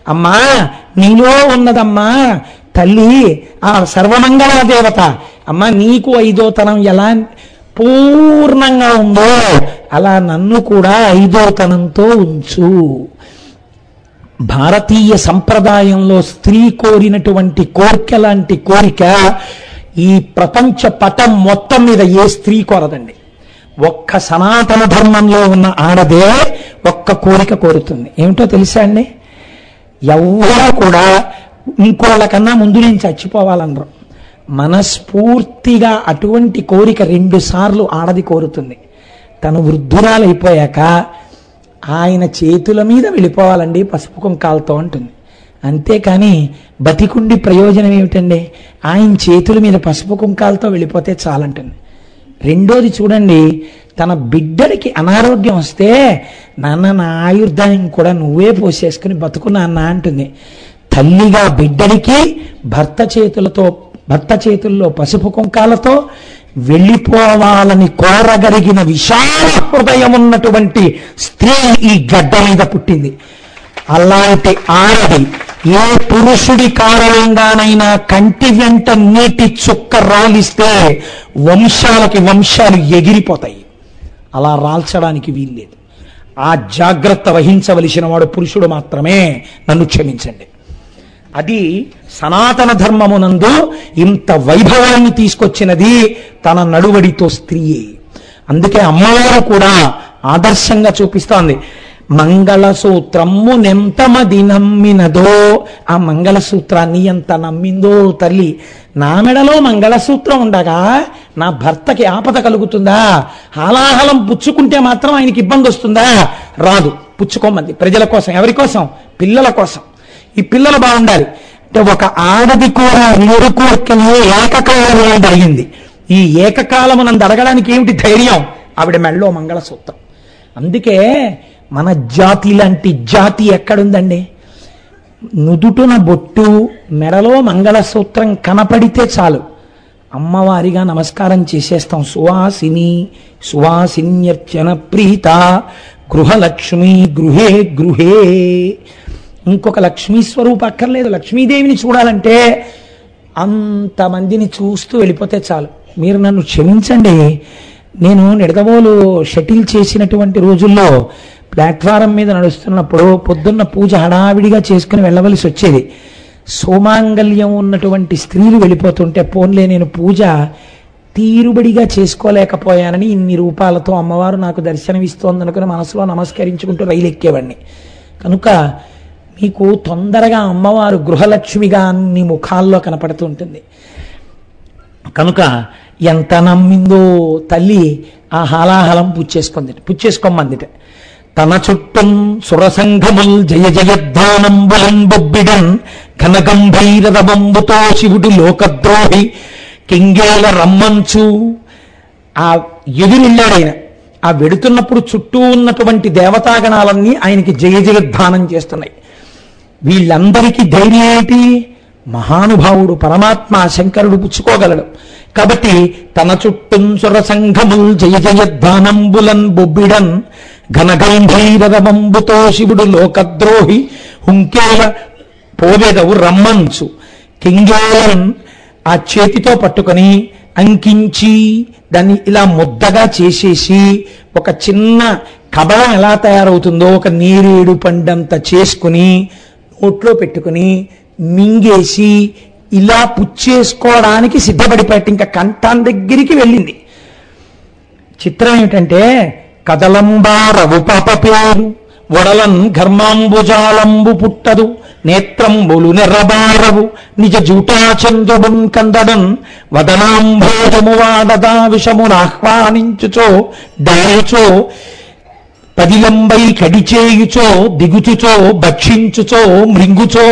అమ్మా నీలో ఉన్నదమ్మా తల్లి ఆ సర్వమంగళ దేవత అమ్మా నీకు ఐదోతనం ఎలా పూర్ణంగా ఉందో అలా నన్ను కూడా ఐదోతనంతో ఉంచు భారతీయ సంప్రదాయంలో స్త్రీ కోరినటువంటి కోరిక లాంటి కోరిక ఈ ప్రపంచ పటం మొత్తం మీద ఏ స్త్రీ కోరదండి ఒక్క సనాతన ధర్మంలో ఉన్న ఆడదే ఒక్క కోరిక కోరుతుంది ఏమిటో తెలుసా అండి ఎవరు కూడా ఇంకోళ్ళకన్నా ముందు నేను చచ్చిపోవాలనరు మనస్ఫూర్తిగా అటువంటి కోరిక రెండు సార్లు ఆడది కోరుతుంది తను వృద్ధురాలైపోయాక ఆయన చేతుల మీద వెళ్ళిపోవాలండి పసుపు కుంకాలతో అంటుంది అంతేకాని బతికుండి ప్రయోజనం ఏమిటండి ఆయన చేతుల మీద పసుపు కుంకాలతో వెళ్ళిపోతే చాలంటుంది రెండోది చూడండి తన బిడ్డడికి అనారోగ్యం వస్తే నాన్న నా ఆయుర్దాయం కూడా నువ్వే పోసేసుకుని బతుకు నాన్న అంటుంది తల్లిగా బిడ్డడికి భర్త చేతులతో భర్త చేతుల్లో పసుపు కుంకాలతో వెళ్ళిపోవాలని కోరగలిగిన విశాల హృదయం ఉన్నటువంటి స్త్రీ ఈ గడ్డ మీద పుట్టింది అలాంటి ఆడది ఏ పురుషుడి కారణంగానైనా కంటి వెంట నీటి చుక్క రాలిస్తే వంశాలకి వంశాలు ఎగిరిపోతాయి అలా రాల్చడానికి వీల్లేదు ఆ జాగ్రత్త వహించవలసిన వాడు పురుషుడు మాత్రమే నన్ను క్షమించండి అది సనాతన ధర్మమునందు ఇంత వైభవాన్ని తీసుకొచ్చినది తన నడువడితో స్త్రీయే అందుకే అమ్మవారు కూడా ఆదర్శంగా చూపిస్తోంది మంగళసూత్రము నెంతమది నమ్మినదో ఆ మంగళసూత్రాన్ని ఎంత నమ్మిందో తల్లి నా మెడలో మంగళసూత్రం ఉండగా నా భర్తకి ఆపద కలుగుతుందా హాలాహలం పుచ్చుకుంటే మాత్రం ఆయనకి ఇబ్బంది వస్తుందా రాదు పుచ్చుకోమంది ప్రజల కోసం ఎవరి కోసం పిల్లల కోసం ఈ పిల్లలు బాగుండాలి అంటే ఒక ఆడది కూడా రెండు కోరికలు ఏకకాలంలో జరిగింది ఈ ఏకకాలము నందు అడగడానికి ఏమిటి ధైర్యం ఆవిడ మెళ్ళో మంగళసూత్రం అందుకే మన జాతి లాంటి జాతి ఎక్కడుందండి నుదుటున బొట్టు మెడలో మంగళసూత్రం కనపడితే చాలు అమ్మవారిగా నమస్కారం చేసేస్తాం సువాసిని సువాసిన్యర్చన ప్రీత గృహలక్ష్మి గృహే గృహే ఇంకొక లక్ష్మీ స్వరూప అక్కర్లేదు లక్ష్మీదేవిని చూడాలంటే అంతమందిని చూస్తూ వెళ్ళిపోతే చాలు మీరు నన్ను క్షమించండి నేను నిడదవోలు షటిల్ చేసినటువంటి రోజుల్లో ప్లాట్ఫారం మీద నడుస్తున్నప్పుడు పొద్దున్న పూజ హడావిడిగా చేసుకుని వెళ్ళవలసి వచ్చేది సోమాంగల్యం ఉన్నటువంటి స్త్రీలు వెళ్ళిపోతుంటే పోన్లే నేను పూజ తీరుబడిగా చేసుకోలేకపోయానని ఇన్ని రూపాలతో అమ్మవారు నాకు దర్శనమిస్తోందనుకుని మనసులో నమస్కరించుకుంటూ రైలు ఎక్కేవాడిని కనుక మీకు తొందరగా అమ్మవారు గృహలక్ష్మిగా అన్ని ముఖాల్లో కనపడుతూ ఉంటుంది కనుక ఎంత నమ్మిందో తల్లి ఆ హాలాహలం పుచ్చేసుకుంది పుచ్చేసుకోమందిట తన చుట్టం సురసంఘముల్ జయ జయద్వానంబులం బొబ్బిడన్ ఘనగంభీరవంబుతో శివుడు లోకద్రోహి కింగేల రమ్మంచు ఆ ఎదురెళ్ళాడు ఆయన ఆ వెడుతున్నప్పుడు చుట్టూ ఉన్నటువంటి దేవతాగణాలన్నీ ఆయనకి జయ జయద్ధానం చేస్తున్నాయి వీళ్ళందరికీ ధైర్యం ఏంటి మహానుభావుడు పరమాత్మ శంకరుడు పుచ్చుకోగలడు కాబట్టి తన చుట్టం సురసంఘముల్ జయ జయద్వానంబులన్ బొబ్బిడన్ ఘనగంభైరవంబుతో శివుడు లోకద్రోహి హుంకేల పోవెదవు రమ్మంచు కింగేలన్ ఆ చేతితో పట్టుకొని అంకించి దాన్ని ఇలా ముద్దగా చేసేసి ఒక చిన్న కబళం ఎలా తయారవుతుందో ఒక నేరేడు పండంత చేసుకుని నోట్లో పెట్టుకుని మింగేసి ఇలా పుచ్చేసుకోవడానికి సిద్ధపడిపోయాట ఇంకా కంఠం దగ్గరికి వెళ్ళింది చిత్రం ఏమిటంటే కదలంబారవు పాప పేరు వడలన్ ఘర్మాంబుజాలంబు పుట్టదు నేత్రంబులు నెర్రబారవు నిజ జూటాచంద్రుడున్ కందడన్ వదనాంభోజము వాడదా విషమునాహ్వానించుచో దాయుచో పదిలంబై కడిచేయుచో దిగుచుచో భక్షించుచో మృంగుచో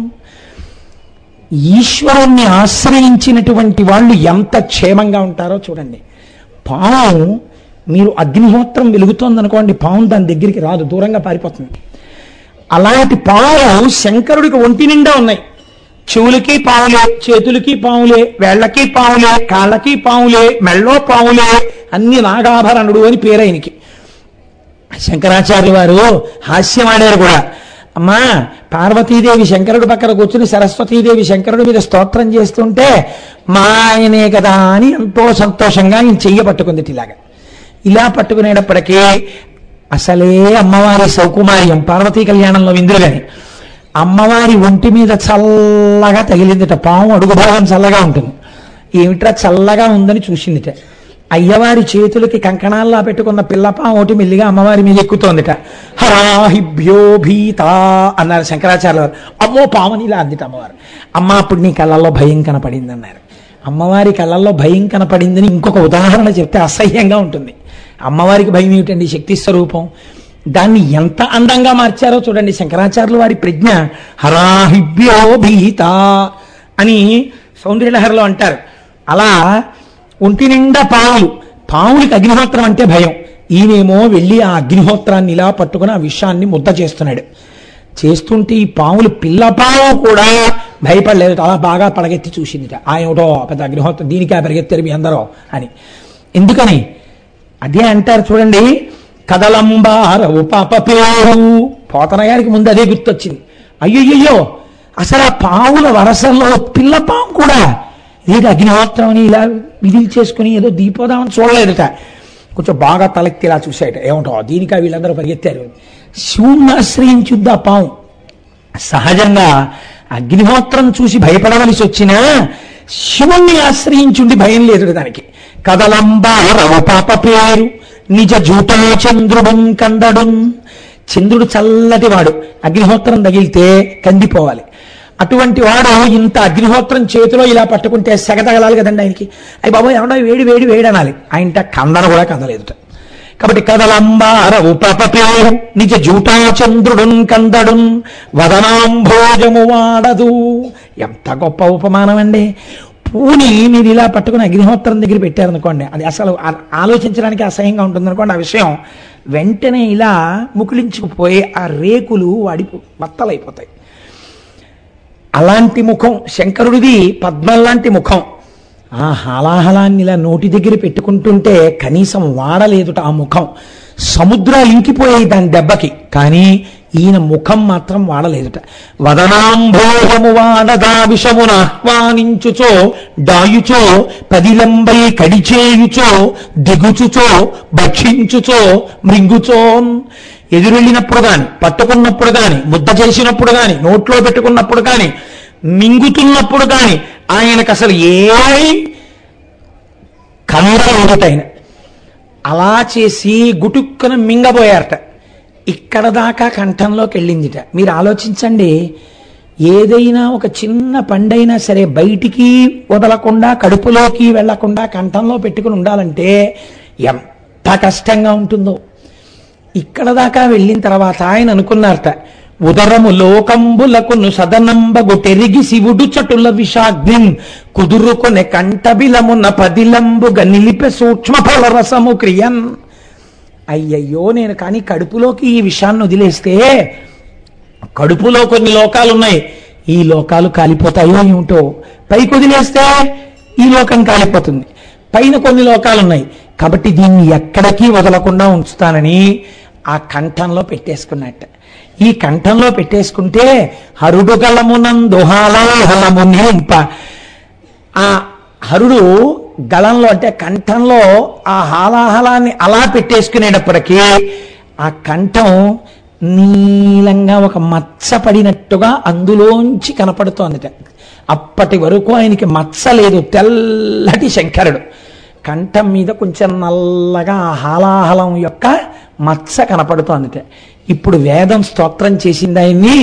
ఈశ్వరుణ్ణి ఆశ్రయించినటువంటి వాళ్ళు ఎంత క్షేమంగా ఉంటారో చూడండి పాము మీరు అగ్నిహోత్రం వెలుగుతోందనుకోండి పాము దాని దగ్గరికి రాదు దూరంగా పారిపోతుంది అలాంటి పాములు శంకరుడికి ఒంటి నిండా ఉన్నాయి చెవులకి పావులే చేతులకి పావులే వేళ్లకి పావులే కాళ్ళకి పావులే మెళ్ళో పావులే అన్ని నాగాభరణుడు అని పేరు ఆయనకి శంకరాచార్య వారు హాస్యం ఆడారు కూడా అమ్మా పార్వతీదేవి శంకరుడు పక్కన కూర్చుని సరస్వతీదేవి శంకరుడి మీద స్తోత్రం చేస్తుంటే మా ఆయనే కదా అని ఎంతో సంతోషంగా ఆయన చెయ్య పట్టుకుంది ఇలాగా ఇలా పట్టుకునేటప్పటికీ అసలే అమ్మవారి సౌకుమార్యం పార్వతీ కళ్యాణంలో విందులు గాని అమ్మవారి ఒంటి మీద చల్లగా తగిలిందిట పాము అడుగు భాగం చల్లగా ఉంటుంది ఏమిట్రా చల్లగా ఉందని చూసిందిట అయ్యవారి చేతులకి కంకణాల్లా పెట్టుకున్న పిల్లపాము ఒకటి మెల్లిగా అమ్మవారి మీద ఎక్కుతోందిట హరాహిభ్యో భీత అన్నారు శంకరాచార్య వారు అమ్మో పాముని ఇలా అందిట అమ్మవారు అమ్మ అప్పుడు నీ కళ్ళల్లో భయం కనపడింది అన్నారు అమ్మవారి కళ్ళల్లో భయం కనపడిందని ఇంకొక ఉదాహరణ చెప్తే అసహ్యంగా ఉంటుంది అమ్మవారికి భయం ఏమిటండి శక్తి స్వరూపం దాన్ని ఎంత అందంగా మార్చారో చూడండి శంకరాచార్యులు వారి ప్రజ్ఞ హరాహిభ్యో భీత అని సౌందర్యలహరిలో అంటారు అలా ఒంటి నిండా పాములు పాములకి అగ్నిహోత్రం అంటే భయం ఈయనేమో వెళ్ళి ఆ అగ్నిహోత్రాన్ని ఇలా పట్టుకుని ఆ విషయాన్ని ముద్ద చేస్తున్నాడు చేస్తుంటే ఈ పాములు పిల్ల పాము కూడా భయపడలేదు అలా బాగా పడగెత్తి చూసిందిట ఆయనటో పెద్ద అగ్నిహోత్రం దీనికే పరిగెత్తారు మీ అందరూ అని ఎందుకని అదే అంటారు చూడండి కదలంబారవు పాప పేరు పోతన గారికి ముందు అదే గుర్తొచ్చింది అయ్యయ్యో అసలు ఆ పావుల వరసల్లో పిల్ల పాము కూడా ఏది అగ్నిహోత్రం అని ఇలా విధులు చేసుకుని ఏదో దీపోదామని చూడలేదట కొంచెం బాగా తలెత్తి ఇలా చూశాయట ఏమంటో దీనికా వీళ్ళందరూ పరిగెత్తారు శివుణ్ణి ఆశ్రయించుద్ది ఆ పాము సహజంగా అగ్నిహోత్రం చూసి భయపడవలసి వచ్చినా శివుణ్ణి ఆశ్రయించుండి భయం లేదు దానికి కదలంబారవ పాప పేరు నిజ జూటా చంద్రుడున్ కందడున్ చంద్రుడు చల్లటి వాడు అగ్నిహోత్రం తగిలితే కందిపోవాలి అటువంటి వాడు ఇంత అగ్నిహోత్రం చేతిలో ఇలా పట్టుకుంటే సెగ తగలాలి కదండి ఆయనకి అయ్యి బాబా ఏమన్నా వేడి వేడి వేడి అనాలి ఆయనట కందన కూడా కందలేదుట కాబట్టి కదలంబారవు పేరు నిజ జూటా చంద్రుడున్ కందడున్ వదనాంభోజము వాడదు ఎంత గొప్ప ఉపమానం అండి పూని మీరు ఇలా పట్టుకుని అగ్నిహోత్రం దగ్గర పెట్టారనుకోండి అది అసలు ఆ- ఆలోచించడానికి అసహ్యంగా ఉంటుంది అనుకోండి ఆ విషయం వెంటనే ఇలా ముకులించుకుపోయి ఆ రేకులు వాడి బత్తలైపోతాయి అలాంటి ముఖం శంకరుడిది పద్మం లాంటి ముఖం ఆ హలాహలాన్ని ఇలా నోటి దగ్గర పెట్టుకుంటుంటే కనీసం వాడలేదుట ఆ ముఖం సముద్రాలు ఇంకిపోయాయి దాని దెబ్బకి కానీ ఈయన ముఖం మాత్రం వాడలేదుట వదనాంభోహము వాడదా విషమున ఆహ్వానించుచో డాయుచో పదిలంబై కడిచేయుచో దిగుచుచో భక్షించుచో మృంగుచోన్ ఎదురెళ్ళినప్పుడు గాని పట్టుకున్నప్పుడు గాని ముద్ద చేసినప్పుడు గాని నోట్లో పెట్టుకున్నప్పుడు గాని మింగుతున్నప్పుడు గాని ఆయనకు అసలు ఏ కందరవుతాయన అలా చేసి గుటుక్కున మింగబోయారట ఇక్కడ దాకా కంఠంలోకి వెళ్ళిందిట మీరు ఆలోచించండి ఏదైనా ఒక చిన్న పండైనా సరే బయటికి వదలకుండా కడుపులోకి వెళ్లకుండా కంఠంలో పెట్టుకుని ఉండాలంటే ఎంత కష్టంగా ఉంటుందో ఇక్కడ దాకా వెళ్ళిన తర్వాత ఆయన అనుకున్నారట ఉదరము లోకంబులకును సదనంబగు తెరిగి శివుడు చటుల విషాగ్నిం కుదురుకొనె కంఠబిలమున పదిలంబుగా నిలిపే సూక్ష్మ ఫలరసము క్రియన్ అయ్యయ్యో నేను కానీ కడుపులోకి ఈ విషయాన్ని వదిలేస్తే కడుపులో కొన్ని లోకాలు ఉన్నాయి ఈ లోకాలు కాలిపోతాయో ఏమిటో పైకి వదిలేస్తే ఈ లోకం కాలిపోతుంది పైన కొన్ని లోకాలు ఉన్నాయి కాబట్టి దీన్ని ఎక్కడికి వదలకుండా ఉంచుతానని ఆ కంఠంలో పెట్టేసుకున్నట్ట ఈ కంఠంలో పెట్టేసుకుంటే హరుడు గలమునందుహాలహలము నింప ఆ హరుడు గళంలో అంటే కంఠంలో ఆ హాలాహలాన్ని అలా పెట్టేసుకునేటప్పటికీ ఆ కంఠం నీలంగా ఒక మచ్చ పడినట్టుగా అందులోంచి కనపడుతోందిట అప్పటి వరకు ఆయనకి మచ్చ లేదు తెల్లటి శంకరుడు కంఠం మీద కొంచెం నల్లగా ఆ హాలాహలం యొక్క మచ్చ కనపడుతోందిట ఇప్పుడు వేదం స్తోత్రం చేసింది ఆయన్ని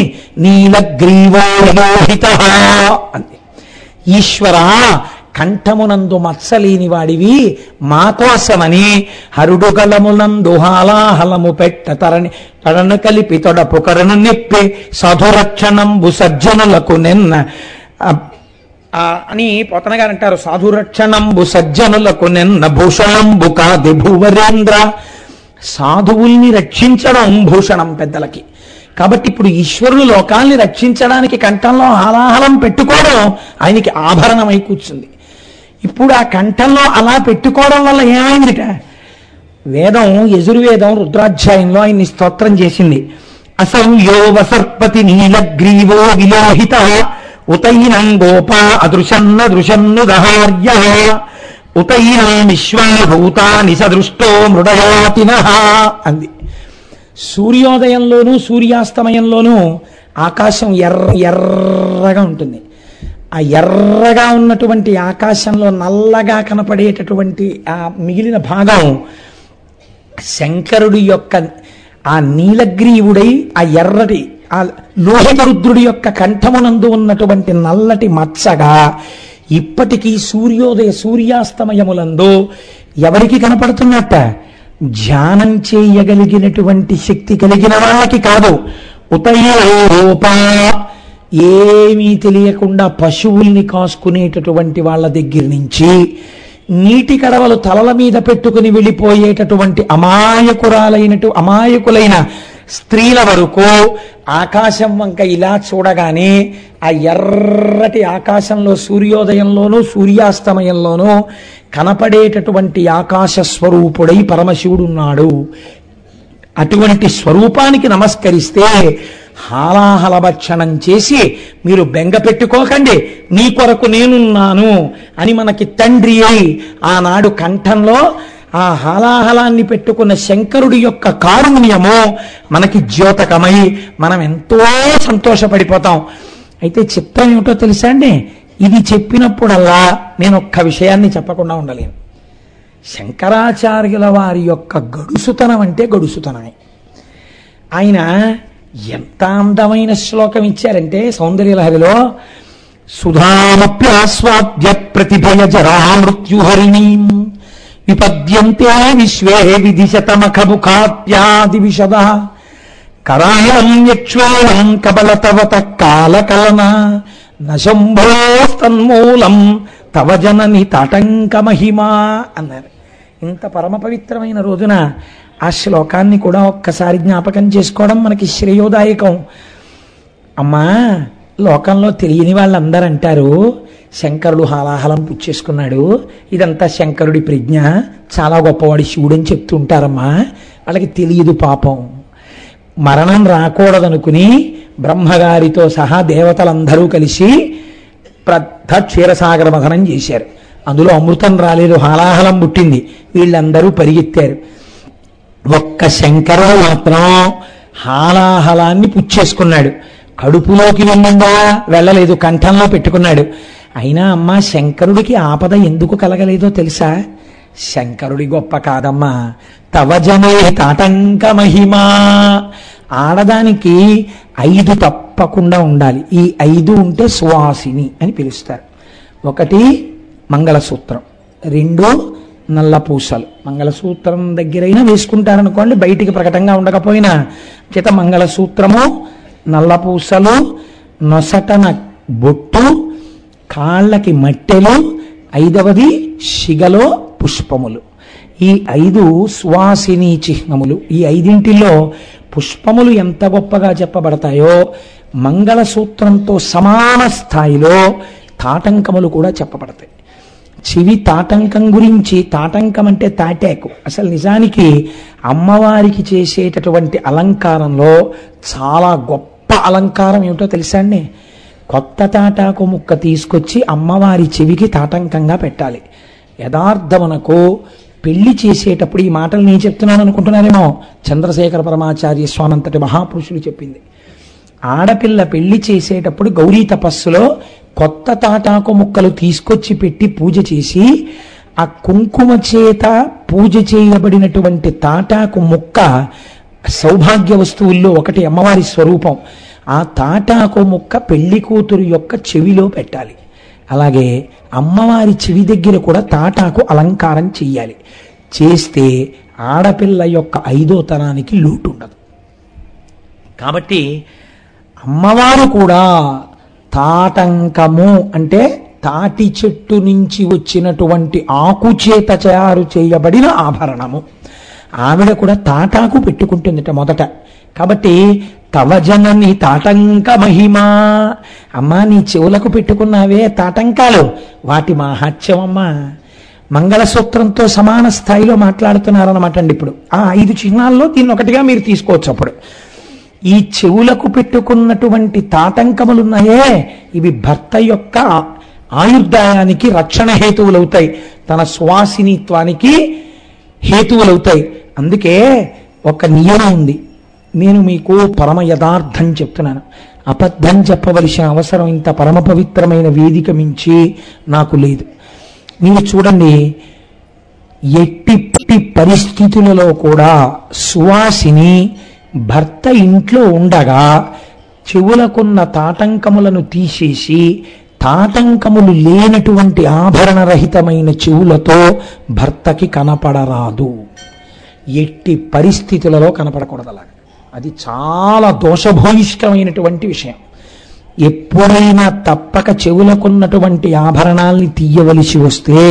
నీలగ్రీవోహిత అంది ఈశ్వర కంఠమునందు మత్సలేని వాడివి మా కోసమని హరుడుగలమునందు హాలాహలము పెట్ట తరణి తడను కలిపి తొడపు కరను నిప్పి సాధురక్షణంబు సజ్జనులకు నిన్న ఆ, ఆ, అని పోతన గారు అంటారు సాధురక్షణంబు సజ్జనులకు నిన్న భూషణంబు కాది భూవరేంద్ర సాధువుల్ని రక్షించడం భూషణం పెద్దలకి కాబట్టి ఇప్పుడు ఈశ్వరుడు లోకాల్ని రక్షించడానికి కంఠంలో హాలాహలం పెట్టుకోవడం ఆయనకి ఆభరణమై కూర్చుంది ఇప్పుడు ఆ కంఠంలో అలా పెట్టుకోవడం వల్ల ఏమైందిట వేదం యజుర్వేదం రుద్రాధ్యాయంలో ఆయన్ని స్తోత్రం చేసింది అసంయో వసర్పతి నీలగ్రీవో విలోహిత ఉతైనం గోపా అదృశన్న దృశన్ను దహార్య ఉతైనం విశ్వాభూతాని సదృష్టో మృడయాతిన అంది సూర్యోదయంలోనూ సూర్యాస్తమయంలోనూ ఆకాశం ఎర్ర ఎర్రగా ఉంటుంది ఆ ఎర్రగా ఉన్నటువంటి ఆకాశంలో నల్లగా కనపడేటటువంటి ఆ మిగిలిన భాగం శంకరుడి యొక్క ఆ నీలగ్రీవుడై ఆ ఎర్రటి ఆ లోహిత రుద్రుడి యొక్క కంఠమునందు ఉన్నటువంటి నల్లటి మచ్చగా ఇప్పటికీ సూర్యోదయ సూర్యాస్తమయములందు ఎవరికి కనపడుతున్నట్ట ధ్యానం చేయగలిగినటువంటి శక్తి కలిగిన వాళ్ళకి కాదు ఉతయోపా ఏమీ తెలియకుండా పశువుల్ని కాసుకునేటటువంటి వాళ్ళ దగ్గర నుంచి నీటి కడవలు తలల మీద పెట్టుకుని వెళ్ళిపోయేటటువంటి అమాయకురాలైనటు అమాయకులైన స్త్రీల వరకు ఆకాశం వంక ఇలా చూడగానే ఆ ఎర్రటి ఆకాశంలో సూర్యోదయంలోనూ సూర్యాస్తమయంలోనూ కనపడేటటువంటి ఆకాశ స్వరూపుడై పరమశివుడు ఉన్నాడు అటువంటి స్వరూపానికి నమస్కరిస్తే హాలాహలభక్షణం చేసి మీరు బెంగ పెట్టుకోకండి నీ కొరకు నేనున్నాను అని మనకి తండ్రి అయి ఆనాడు కంఠంలో ఆ హాలాహలాన్ని పెట్టుకున్న శంకరుడి యొక్క కారుణ్యము మనకి ద్యోతకమై మనం ఎంతో సంతోషపడిపోతాం అయితే చిత్రం ఏమిటో తెలుసా అండి ఇది చెప్పినప్పుడల్లా నేను ఒక్క విషయాన్ని చెప్పకుండా ఉండలేను శంకరాచార్యుల వారి యొక్క గడుసుతనం అంటే గడుసుతనమే ఆయన ఎంత అందమైన శ్లోకం ఇచ్చారంటే సౌందర్యలహరిలో సుధామప్యాస్వాద్య ప్రతిభయ జరా మృత్యుహరిణీం విపద్యంతే విశ్వే విధిశతమఖముఖాప్యాది విశద కరాళం యక్ష్వేణం కబలతవత కాలకలన నశంభోస్తన్మూలం తవ జనని తాటంక మహిమా అన్నారు ఇంత పరమ పవిత్రమైన రోజున ఆ శ్లోకాన్ని కూడా ఒక్కసారి జ్ఞాపకం చేసుకోవడం మనకి శ్రేయోదాయకం అమ్మా లోకంలో తెలియని వాళ్ళందరూ అంటారు శంకరుడు హాలాహలం పుచ్చేసుకున్నాడు ఇదంతా శంకరుడి ప్రజ్ఞ చాలా గొప్పవాడి శివుడు అని చెప్తుంటారమ్మా వాళ్ళకి తెలియదు పాపం మరణం రాకూడదనుకుని బ్రహ్మగారితో సహా దేవతలందరూ కలిసి పెద్ద క్షీరసాగర మథనం చేశారు అందులో అమృతం రాలేదు హాలాహలం పుట్టింది వీళ్ళందరూ పరిగెత్తారు ఒక్క శంకరుడు మాత్రం హాలాహలాన్ని పుచ్చేసుకున్నాడు కడుపులోకి వెళ్ళిందా వెళ్ళలేదు కంఠంలో పెట్టుకున్నాడు అయినా అమ్మా శంకరుడికి ఆపద ఎందుకు కలగలేదో తెలుసా శంకరుడి గొప్ప కాదమ్మా తవ జనే తాటంక మహిమా ఆడదానికి ఐదు తప్పకుండా ఉండాలి ఈ ఐదు ఉంటే సువాసిని అని పిలుస్తారు ఒకటి మంగళసూత్రం రెండు నల్ల పూసలు మంగళసూత్రం దగ్గరైనా వేసుకుంటారనుకోండి బయటికి ప్రకటంగా ఉండకపోయినా చేత మంగళసూత్రము నల్ల పూసలు నొసటన బొట్టు కాళ్ళకి మట్టెలు ఐదవది శిగలో పుష్పములు ఈ ఐదు సువాసిని చిహ్నములు ఈ ఐదింటిలో పుష్పములు ఎంత గొప్పగా చెప్పబడతాయో మంగళసూత్రంతో సమాన స్థాయిలో తాటంకములు కూడా చెప్పబడతాయి చెవి తాటంకం గురించి తాటంకం అంటే తాటాకు అసలు నిజానికి అమ్మవారికి చేసేటటువంటి అలంకారంలో చాలా గొప్ప అలంకారం ఏమిటో తెలుసా అండి కొత్త తాటాకు ముక్క తీసుకొచ్చి అమ్మవారి చెవికి తాటంకంగా పెట్టాలి యథార్థమునకు పెళ్లి చేసేటప్పుడు ఈ మాటలు నేను చెప్తున్నాను అనుకుంటున్నానేమో చంద్రశేఖర పరమాచార్య స్వామి అంతటి మహాపురుషులు చెప్పింది ఆడపిల్ల పెళ్లి చేసేటప్పుడు గౌరీ తపస్సులో కొత్త తాటాకు ముక్కలు తీసుకొచ్చి పెట్టి పూజ చేసి ఆ కుంకుమ చేత పూజ చేయబడినటువంటి తాటాకు ముక్క సౌభాగ్య వస్తువుల్లో ఒకటి అమ్మవారి స్వరూపం ఆ తాటాకు ముక్క పెళ్లి కూతురు యొక్క చెవిలో పెట్టాలి అలాగే అమ్మవారి చెవి దగ్గర కూడా తాటాకు అలంకారం చెయ్యాలి చేస్తే ఆడపిల్ల యొక్క ఐదో తనానికి లోటు ఉండదు కాబట్టి అమ్మవారు కూడా తాటంకము అంటే తాటి చెట్టు నుంచి వచ్చినటువంటి ఆకు చేత తయారు చేయబడిన ఆభరణము ఆవిడ కూడా తాటాకు పెట్టుకుంటుందట మొదట కాబట్టి తవ జనని తాటంక మహిమా అమ్మా నీ చెవులకు పెట్టుకున్నావే తాటంకాలు వాటి మాహాత్యం అమ్మా మంగళసూత్రంతో సమాన స్థాయిలో మాట్లాడుతున్నారన్నమాట అండి ఇప్పుడు ఆ ఐదు చిహ్నాల్లో దీన్ని ఒకటిగా మీరు తీసుకోవచ్చు అప్పుడు ఈ చెవులకు పెట్టుకున్నటువంటి తాటంకములున్నాయే ఇవి భర్త యొక్క ఆయుర్దాయానికి రక్షణ హేతువులవుతాయి తన సువాసినిత్వానికి హేతువులవుతాయి అందుకే ఒక నియమం ఉంది నేను మీకు పరమ యథార్థం చెప్తున్నాను అబద్ధం చెప్పవలసిన అవసరం ఇంత పరమ పవిత్రమైన వేదిక మించి నాకు లేదు మీరు చూడండి ఎట్టి ఎట్టి పరిస్థితులలో కూడా సువాసిని భర్త ఇంట్లో ఉండగా చెవులకున్న తాటంకములను తీసేసి తాటంకములు లేనటువంటి ఆభరణరహితమైన చెవులతో భర్తకి కనపడరాదు ఎట్టి పరిస్థితులలో కనపడకూడదు అలాగా అది చాలా దోషభూయిష్టమైనటువంటి విషయం ఎప్పుడైనా తప్పక చెవులకున్నటువంటి ఆభరణాల్ని తీయవలసి వస్తే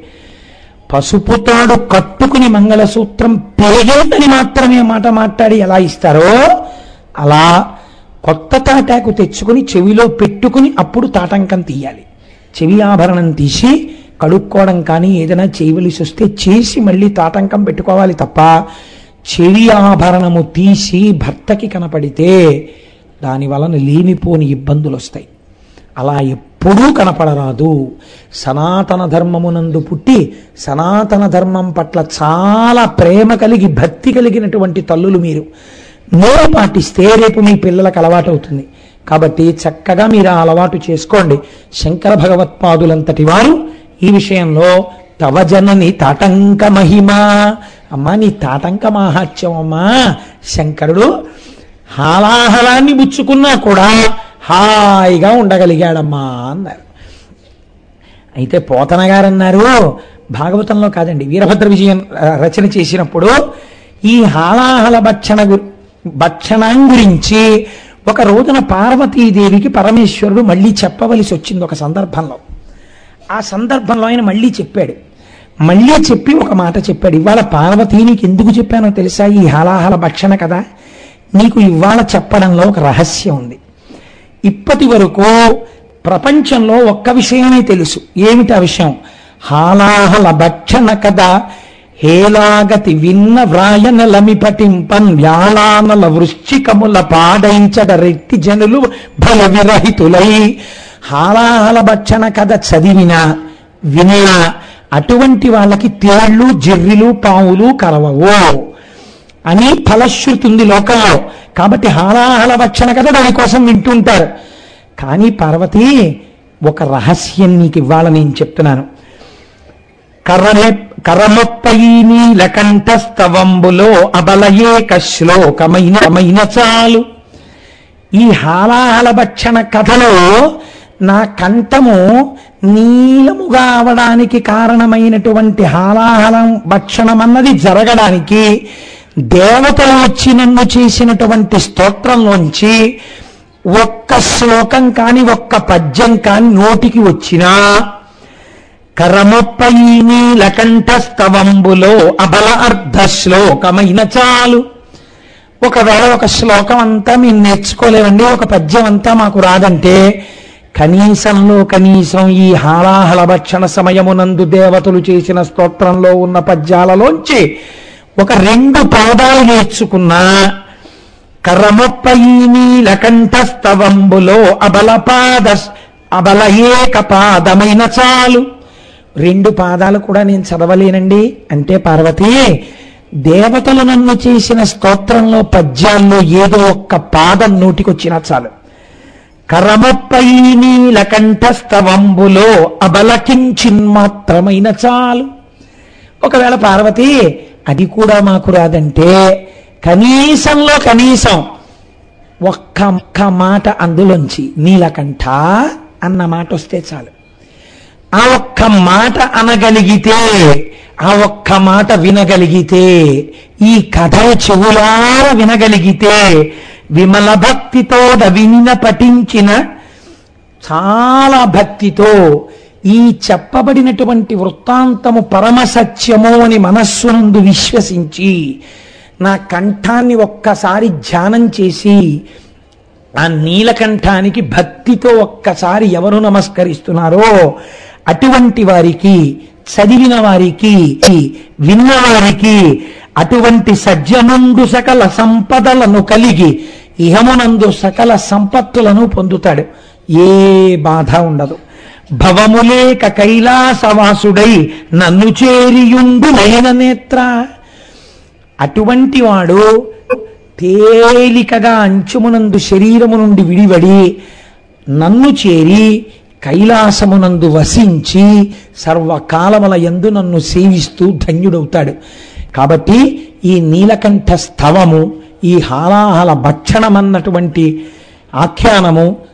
పసుపు తాడు కట్టుకుని మంగళసూత్రం పెరిగేదని మాత్రమే మాట మాట్లాడి ఎలా ఇస్తారో అలా కొత్త తాటాకు తెచ్చుకుని చెవిలో పెట్టుకుని అప్పుడు తాటంకం తీయాలి చెవి ఆభరణం తీసి కడుక్కోవడం కానీ ఏదైనా చేయవలసి వస్తే చేసి మళ్ళీ తాటంకం పెట్టుకోవాలి తప్ప చెవి ఆభరణము తీసి భర్తకి కనపడితే దాని వలన లేనిపోని ఇబ్బందులు వస్తాయి అలా ఎప్పుడూ కనపడరాదు సనాతన ధర్మమునందు పుట్టి సనాతన ధర్మం పట్ల చాలా ప్రేమ కలిగి భక్తి కలిగినటువంటి తల్లులు మీరు నోరు పాటిస్తే రేపు మీ పిల్లలకు అలవాటు అవుతుంది కాబట్టి చక్కగా మీరు ఆ అలవాటు చేసుకోండి శంకర భగవత్పాదులంతటి వారు ఈ విషయంలో తవ జనని తాటంక మహిమ అమ్మా నీ తాటంక మాహాత్యం అమ్మా శంకరుడు హాలాహలాన్ని ముచ్చుకున్నా కూడా హాయిగా ఉండగలిగాడమ్మా అన్నారు అయితే పోతన గారు అన్నారు భాగవతంలో కాదండి వీరభద్ర విజయం ఆ, రచన చేసినప్పుడు ఈ హాలాహల భక్షణ గు- భక్షణం గురించి ఒక రోజున పార్వతీదేవికి పరమేశ్వరుడు మళ్ళీ చెప్పవలసి వచ్చింది ఒక సందర్భంలో ఆ సందర్భంలో ఆయన మళ్ళీ చెప్పాడు మళ్ళీ చెప్పి ఒక మాట చెప్పాడు ఇవాళ పార్వతీ నీకు ఎందుకు చెప్పానో తెలుసా ఈ హాలాహల భక్షణ కదా నీకు ఇవాళ చెప్పడంలో ఒక రహస్యం ఉంది ఇప్పటి వరకు ప్రపంచంలో ఒక్క విషయమే తెలుసు ఏమిటి ఆ విషయం హాలాహల భక్షణ కదా హేలాగతి విన్న వ్రాయనలమి పటింపన్ వ్యాళానల వృశ్చికముల పాడైంచడ రెట్టి జనులు బల విరహితులై హాలాహల భక్షణ కథ చదివినా వినినా అటువంటి వాళ్ళకి తేళ్లు జెర్రిలు పావులు కలవవు అని ఫలశ్రుతి ఉంది లోకంలో కాబట్టి హాలాహల భక్షణ కదా దానికోసం వింటుంటారు కానీ పార్వతి ఒక రహస్యం నీకు ఇవ్వాల నేను చెప్తున్నాను కర్రమె కరమొప్పై నీలకంఠస్తవంబులో అబలయేక శ్లోకమైన మైన చాలు ఈ హాలాహల భక్షణ కథలో నా కంఠము నీలముగా అవడానికి కారణమైనటువంటి హాలాహలం భక్షణం అన్నది జరగడానికి దేవతలు వచ్చి నన్ను చేసినటువంటి స్తోత్రంలోంచి ఒక్క శ్లోకం కాని ఒక్క పద్యం కాని నోటికి వచ్చినా కరమొప్పై నీలకంఠస్తవంబులో అబల అర్ధ శ్లోకమైన చాలు ఒకవేళ ఒక శ్లోకం అంతా మేము నేర్చుకోలేమండి ఒక పద్యం అంతా మాకు రాదంటే కనీసంలో కనీసం ఈ హాలాహల భక్షణ సమయమునందు దేవతలు చేసిన స్తోత్రంలో ఉన్న పద్యాలలోంచి ఒక రెండు పాదాలు నేర్చుకున్నా కర్రమొప్పై నీలకంఠస్తవంబులో అబలపాద అబల ఏక పాదమైన చాలు రెండు పాదాలు కూడా నేను చదవలేనండి అంటే పార్వతి దేవతలు నన్ను చేసిన స్తోత్రంలో పద్యాల్లో ఏదో ఒక్క పాదం నోటికొచ్చినా చాలు కరమొప్పై నీలకంఠస్తవంబులో అబలకించిన్మాత్రమైన చాలు ఒకవేళ పార్వతి అది కూడా మాకు రాదంటే కనీసంలో కనీసం ఒక్క ఒక్క మాట అందులోంచి నీలకంఠ అన్న మాట వస్తే చాలు ఆ ఒక్క మాట అనగలిగితే ఆ ఒక్క మాట వినగలిగితే ఈ కథ చెవులార వినగలిగితే విమల భక్తితో వినిన పఠించిన చాలా భక్తితో ఈ చెప్పబడినటువంటి వృత్తాంతము పరమ సత్యము అని మనస్సునందు విశ్వసించి నా కంఠాన్ని ఒక్కసారి ధ్యానం చేసి ఆ నీలకంఠానికి భక్తితో ఒక్కసారి ఎవరు నమస్కరిస్తున్నారో అటువంటి వారికి చదివిన వారికి విన్న వారికి అటువంటి సజ్జనుండు సకల సంపదలను కలిగి ఇహమునందు సకల సంపత్తులను పొందుతాడు ఏ బాధ ఉండదు భవములేక కైలాసవాసుడై నన్ను చేరియుండు నయన నేత్ర అటువంటి వాడు తేలికగా అంచుమునందు శరీరము నుండి విడివడి నన్ను చేరి కైలాసమునందు వసించి సర్వకాలముల యందు నన్ను సేవిస్తూ ధన్యుడవుతాడు కాబట్టి ఈ నీలకంఠ స్థవము ఈ హాలాహల భక్షణమన్నటువంటి ఆఖ్యానము